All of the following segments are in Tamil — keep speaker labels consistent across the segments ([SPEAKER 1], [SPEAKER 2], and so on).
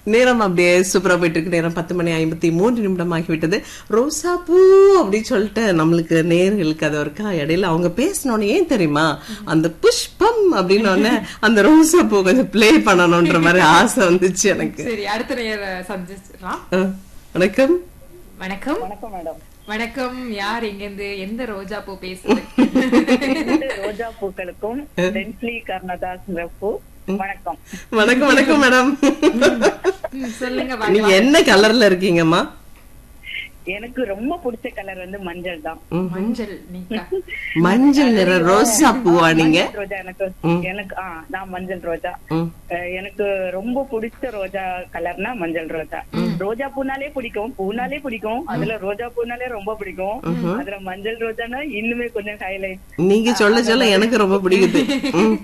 [SPEAKER 1] நேரம் அப்படியே சூப்பரா போயிட்டு இருக்கு நேரம் பத்து மணி ஐம்பத்தி மூன்று நிமிடம் ஆகிவிட்டது ரோசா பூ அப்படின்னு சொல்லிட்டு நம்மளுக்கு நேர்களுக்கு அது ஒருக்கா இடையில அவங்க பேசினோன்னு ஏன் தெரியுமா அந்த புஷ்பம் அப்படின்னு உடனே அந்த ரோசா பூ கொஞ்சம் ப்ளே பண்ணணும்ன்ற மாதிரி ஆசை வந்துச்சு எனக்கு
[SPEAKER 2] சரி அடுத்த நேர சந்திச்சிடலாம்
[SPEAKER 1] அஹ், வணக்கம்
[SPEAKER 2] வணக்கம்
[SPEAKER 3] வணக்கம் மேடம்
[SPEAKER 2] வணக்கம் யார் இங்க இருந்து எந்த ரோஜா பூ பேசுது
[SPEAKER 3] இரண்டு ரோஜா பூக்களுக்கும் டென்ஸ்லி கர்ணதாஸ் பூ வணக்கம்
[SPEAKER 1] வணக்கம் வணக்கம் மேடம்
[SPEAKER 2] ம், சொல்லுங்க
[SPEAKER 1] நீங்க
[SPEAKER 2] பார்க்கலாம்.
[SPEAKER 1] என்ன கலர்ல இருக்கீங்கம்மா
[SPEAKER 3] எனக்கு ரொம்ப பிடிச்ச கலர் வந்து மஞ்சள் தான்
[SPEAKER 2] மஞ்சள் நீக்கா
[SPEAKER 1] மஞ்சள் நிற ரோசா பூவா நீங்க
[SPEAKER 3] மஞ்சள் ரோஜா எனக்கு எனக்கு ஆ நான் மஞ்சள் ரோஜா
[SPEAKER 1] ம்.
[SPEAKER 3] அஹ், எனக்கு ரொம்ப பிடிச்ச ரோஜா கலர்னா மஞ்சள் ரோஜா ரோஜா பூனாலே பிடிக்கும் பூனாலே பிடிக்கும் அதுல ரோஜா பூனாலே ரொம்ப பிடிக்கும் அதுல மஞ்சள் ரோஜானா இன்னுமே கொஞ்சம் ஹைலைட்
[SPEAKER 1] நீங்க சொல்ல சொல்ல எனக்கு ரொம்ப பிடிக்குது ம்.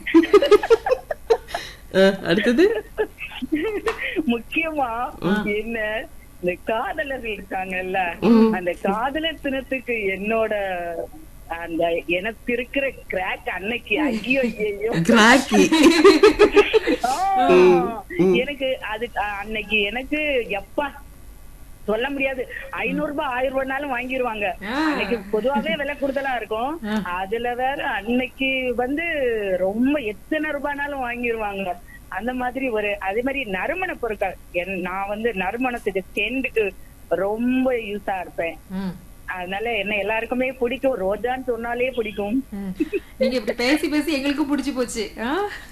[SPEAKER 1] அஹ், அடுத்தது
[SPEAKER 3] முக்கியமா என்ன இந்த காதலர்கள் இருக்காங்கல்ல அந்த காதலர் தினத்துக்கு என்னோட அந்த எனக்கு இருக்கிற கிராக் அன்னைக்கு ஐயோ ஐயோ
[SPEAKER 1] கிராக்கி
[SPEAKER 3] எனக்கு அது அஹ், அன்னைக்கு எனக்கு எப்பா சொல்ல முடியாது ஐநூறு ரூபாய் ஆயிரம் ரூபாய்னாலும் வாங்கிருவாங்க
[SPEAKER 2] ஆ.
[SPEAKER 3] அன்னைக்கு பொதுவாவே விலை கூடுதலா இருக்கும் அதுல வேற அன்னைக்கு வந்து ரொம்ப எத்தனை ரூபாய்னாலும் வாங்கிருவாங்க அந்த மாதிரி ஒரு அதே மாதிரி நறுமண பொருட்கள் என்- நான் வந்து நறுமணத்துக்கு செண்டுக்கு ரொம்ப யூஸா இருப்பேன்
[SPEAKER 2] ம்,
[SPEAKER 3] அதனால என்ன எல்லாருக்குமே பிடிக்கும் ரோஜான்னு சொன்னாலே பிடிக்கும்
[SPEAKER 2] ம். நீங்க இப்படி பேசி பேசி எங்களுக்கும் பிடிச்சு போச்சு ஆ?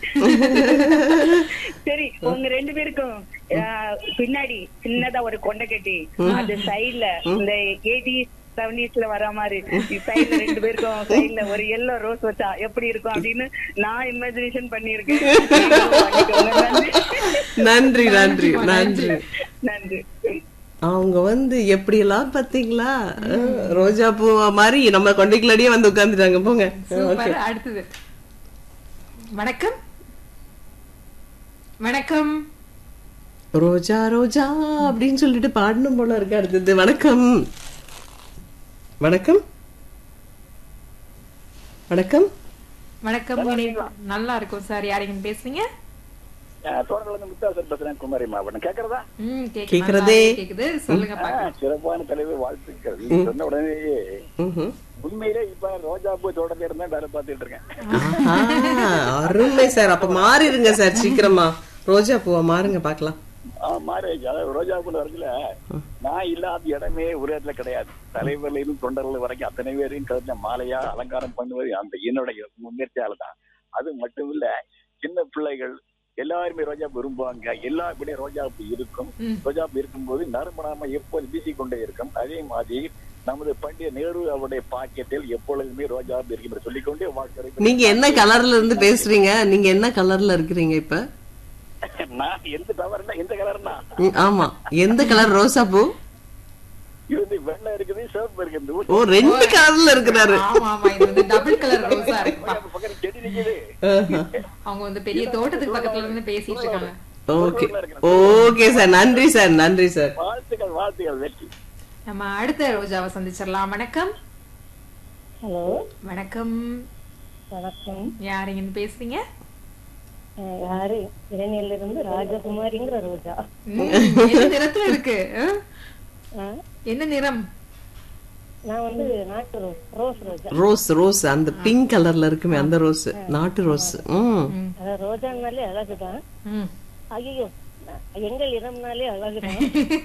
[SPEAKER 3] சரி உங்க ரெண்டு பேருக்கும் ஆஹ், பின்னாடி சின்னதா ஒரு கொண்டை கட்டி அது சைடுல இந்த எயிட்டி செவன்டிஸ்ல வர மாதிரி சைடுல ரெண்டு பேருக்கும் சைடுல ஒரு எல்லோ ரோஸ் வச்சா எப்படி இருக்கும் அப்படின்னு நான் இமேஜினேஷன் பண்ணிருக்கேன் நீங்களும் பண்ணிக்கோங்க. நன்றி.
[SPEAKER 1] நன்றி நன்றி நன்றி
[SPEAKER 3] நன்றி
[SPEAKER 1] அவங்க வந்து எப்படி எல்லாம் பாத்தீங்களா அஹ், ரோஜா பூ மாதிரி நம்ம கொண்டைக்குள்ளடியே வந்து உட்கார்ந்துட்டாங்க போங்க
[SPEAKER 2] சூப்பர் அடுத்தது வணக்கம் வணக்கம்
[SPEAKER 1] ரோஜா ரோஜா அப்படின்னு சொல்லிட்டு பாடணும் போல இருக்கு அடுத்தது வணக்கம் வணக்கம் வணக்கம்
[SPEAKER 2] வணக்கம் இணைப்பு. நல்லா இருக்கும் சார் யாரையும் பேசுறீங்க
[SPEAKER 4] தோட்டத்துல முத்தாசர் பேசுறேன் குமாரி மாவட்டம் கேக்குறதா
[SPEAKER 2] ம், கேக்குது.
[SPEAKER 1] கேக்குறதே.
[SPEAKER 2] நல்லாவே கேக்குது சொல்லுங்க
[SPEAKER 4] ஆ,
[SPEAKER 2] பாக்கலாம்
[SPEAKER 4] சிறப்பான தலைவர் வாழ்த்துக்கள் நீங்க சொன்ன உடனேயே
[SPEAKER 1] ம்ஹும்.
[SPEAKER 4] உண்மையிலே இப்ப ரோஜா பூ தோட்டத்துல இருந்தா வேலை பார்த்துட்டு இருக்கேன்
[SPEAKER 1] ஆஹா, அருமை சார் அப்ப மாறிடுங்க சார் சீக்கிரமா ரோஜா பூவா மாறுங்க பாக்கலாம்
[SPEAKER 4] ஆ, மாறிடுச்சு அதாவது ரோஜா பூ வரதுல நான் இல்லாத இடமே ஒரு இடத்துல கிடையாது தலைவர்ல இருந்து தொண்டர்கள் வரைக்கும் அத்தனை பேரையும் கலந்த மாலையா அலங்காரம் பண்ணுவது அந்த என்னுடைய முயற்சியால தான் அது மட்டும் இல்ல சின்ன பிள்ளைகள் எல்லாருமே ரோஜா பூ விரும்புவாங்க எல்லா இப்படியும் ரோஜா பூ இருக்கும்
[SPEAKER 2] ம்.
[SPEAKER 4] ரோஜா பூ இருக்கும்போது நறுமணாம எப்போது வீசிக்கொண்டே இருக்கும் அதே மாதிரி நமது பண்டிய நேரு அவருடைய பாக்கெட்டில் எப்பொழுதுமே ரோஜா பூ இருக்கும் என்று சொல்லிக்கொண்டே வாழ்க்கை
[SPEAKER 1] நீங்க என்ன கலர்ல இருந்து பேசுறீங்க நீங்க என்ன கலர்ல இருக்கிறீங்க இப்ப
[SPEAKER 4] நான் எந்த தவறுனா எந்த கலர்னா
[SPEAKER 1] ம், ஆமா எந்த கலர் ரோசா பூ
[SPEAKER 4] இது வந்து வெள்ளை இருக்குது சிவப்பு இருக்குது
[SPEAKER 1] ஓ ரெண்டு கலர்ல இருக்கிறாரு
[SPEAKER 2] ஆமா ஆமா இது வந்து டபுள் கலர் ரோஸா இருக்குப்பா
[SPEAKER 4] பக்கத்துல செடி நிக்குது
[SPEAKER 1] ஆஹா.
[SPEAKER 2] அவங்க வந்து பெரிய தோட்டத்துக்கு பக்கத்துல இருந்து பேசிட்டு இருக்காங்க
[SPEAKER 1] ஓகே ஓகே சார் நன்றி சார் நன்றி சார்
[SPEAKER 4] வாழ்த்துக்கள் வாழ்த்துக்கள் வெற்றி
[SPEAKER 2] நம்ம அடுத்த ரோஜாவை சந்திச்சிடலாம் வணக்கம்
[SPEAKER 5] ஹலோ
[SPEAKER 2] வணக்கம்
[SPEAKER 5] வணக்கம்
[SPEAKER 2] யாருங்கன்னு பேசுறீங்க
[SPEAKER 5] அஹ் யாரு இளநீர்ல இருந்து ராஜகுமாரிங்கிற ரோஜா
[SPEAKER 2] ம், என்ன நிறத்துல இருக்கு ஆ?
[SPEAKER 5] அஹ்
[SPEAKER 2] என்ன நிறம்
[SPEAKER 5] நான் வந்து நாட்டு ரோஸ் ரோஸ் ரோஜா
[SPEAKER 1] ரோஸ் ரோஸ் அந்த பிங்க் கலர்ல இருக்குமே அந்த ரோஸ் நாட்டு ரோஸ் ம்
[SPEAKER 5] அதாவது ரோஜான்னாலே அழகுதான்
[SPEAKER 2] ம்
[SPEAKER 5] ஐயோ எங்கள் இடம்னாலே அழகுதான்